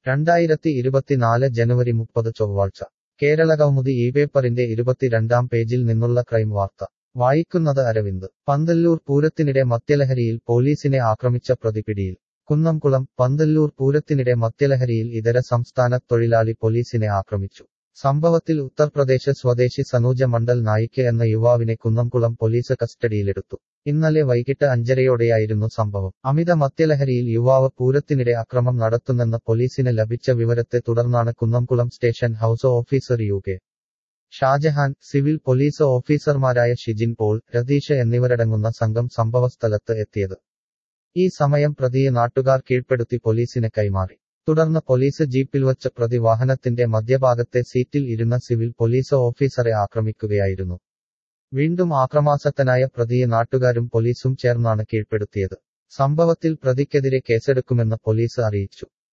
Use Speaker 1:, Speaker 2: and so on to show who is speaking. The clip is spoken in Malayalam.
Speaker 1: രണ്ടായിരത്തി ഇരുപത്തിനാല് ജനുവരി മുപ്പത് ചൊവ്വാഴ്ച കേരള കൗമുദി ഈ പേപ്പറിന്റെ ഇരുപത്തിരണ്ടാം പേജിൽ നിന്നുള്ള ക്രൈം വാർത്ത വായിക്കുന്നത് അരവിന്ദ് പന്തല്ലൂർ പൂരത്തിനിടെ മദ്യലഹരിയിൽ പോലീസിനെ ആക്രമിച്ച പ്രതി പിടിയിൽ കുന്നംകുളം പന്തല്ലൂർ പൂരത്തിനിടെ മദ്യലഹരിയിൽ ഇതര സംസ്ഥാന തൊഴിലാളി പോലീസിനെ ആക്രമിച്ചു സംഭവത്തിൽ ഉത്തർപ്രദേശ് സ്വദേശി സനൂജ മണ്ഡൽ നായിക്ക് എന്ന യുവാവിനെ കുന്നംകുളം പോലീസ് കസ്റ്റഡിയിലെടുത്തു ഇന്നലെ വൈകിട്ട് അഞ്ചരയോടെയായിരുന്നു സംഭവം അമിത മദ്യലഹരിയിൽ യുവാവ് പൂരത്തിനിടെ അക്രമം നടത്തുന്നെന്ന് പോലീസിന് ലഭിച്ച വിവരത്തെ തുടർന്നാണ് Kunnamkulam station house officer U K Shajahan civil police ഓഫീസർമാരായ ഷിജിൻ പോൾ രതീഷ് എന്നിവരടങ്ങുന്ന സംഘം സംഭവസ്ഥലത്ത് എത്തിയത് ഈ സമയം പ്രതിയെ നാട്ടുകാർ കീഴ്പ്പെടുത്തി പോലീസിന് കൈമാറി തുടർന്ന് പോലീസ് ജീപ്പിൽ വച്ച പ്രതി വാഹനത്തിന്റെ മധ്യഭാഗത്തെ സീറ്റിൽ ഇരുന്ന സിവിൽ പോലീസ് ഓഫീസറെ ആക്രമിക്കുകയായിരുന്നു വീണ്ടും ആക്രമാസക്തനായ പ്രതിയെ നാട്ടുകാരും പോലീസും ചേർന്നാണ് കീഴ്പ്പെടുത്തിയത് സംഭവത്തിൽ പ്രതിക്കെതിരെ കേസെടുക്കുമെന്ന് പോലീസ് അറിയിച്ചു